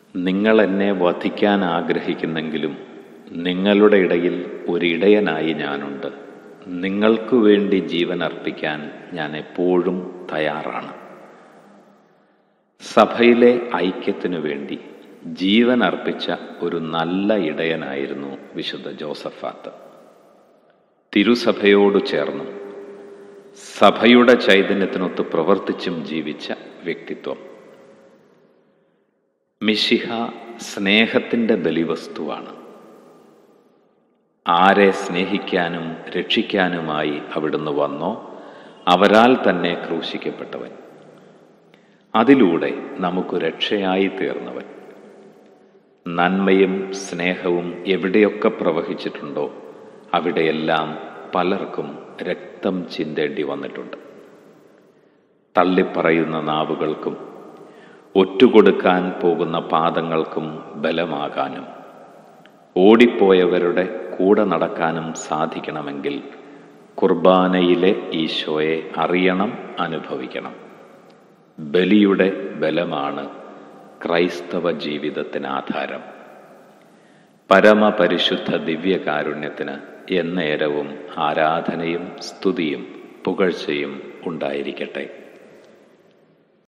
നിങ്ങൾ എന്നെ വധിക്കാൻ ആഗ്രഹിക്കുന്നെങ്കിലും നിങ്ങളുടെ ഇടയിൽ ഒരിടയനായി ഞാനുണ്ട് നിങ്ങൾക്കു വേണ്ടി ജീവൻ അർപ്പിക്കാൻ ഞാൻ എപ്പോഴും തയ്യാറാണ് സഭയിലെ ഐക്യത്തിനു വേണ്ടി ജീവൻ അർപ്പിച്ച ഒരു നല്ല ഇടയനായിരുന്നു വിശുദ്ധ ജോസഫാത്ത് തിരുസഭയോട് ചേർന്നും സഭയുടെ ചൈതന്യത്തിനൊത്ത് പ്രവർത്തിച്ചും ജീവിച്ച വ്യക്തിത്വം മിശിഹ സ്നേഹത്തിൻ്റെ ബലിവസ്തുവാണ് ആരെ സ്നേഹിക്കാനും രക്ഷിക്കാനുമായി അവിടുന്ന് വന്നോ അവരാൽ തന്നെ ക്രൂശിക്കപ്പെട്ടവൻ അതിലൂടെ നമുക്ക് രക്ഷയായി തീർന്നവൻ നന്മയും സ്നേഹവും എവിടെയൊക്കെ പ്രവഹിച്ചിട്ടുണ്ടോ അവിടെയെല്ലാം പലർക്കും രക്തം ചിന്തേണ്ടി വന്നിട്ടുണ്ട് തള്ളിപ്പറയുന്ന നാവുകൾക്കും ഒറ്റുകൊടുക്കാൻ പോകുന്ന പാദങ്ങൾക്കും ബലമാകാനും ഓടിപ്പോയവരുടെ കൂടെ നടക്കാനും സാധിക്കണമെങ്കിൽ കുർബാനയിലെ ഈശോയെ അറിയണം അനുഭവിക്കണം ബലിയുടെ ബലമാണ് ക്രൈസ്തവ ജീവിതത്തിന് ആധാരം പരമപരിശുദ്ധ ദിവ്യകാരുണ്യത്തിന് എന്നേരവും ആരാധനയും സ്തുതിയും പുകഴ്ചയും ഉണ്ടായിരിക്കട്ടെ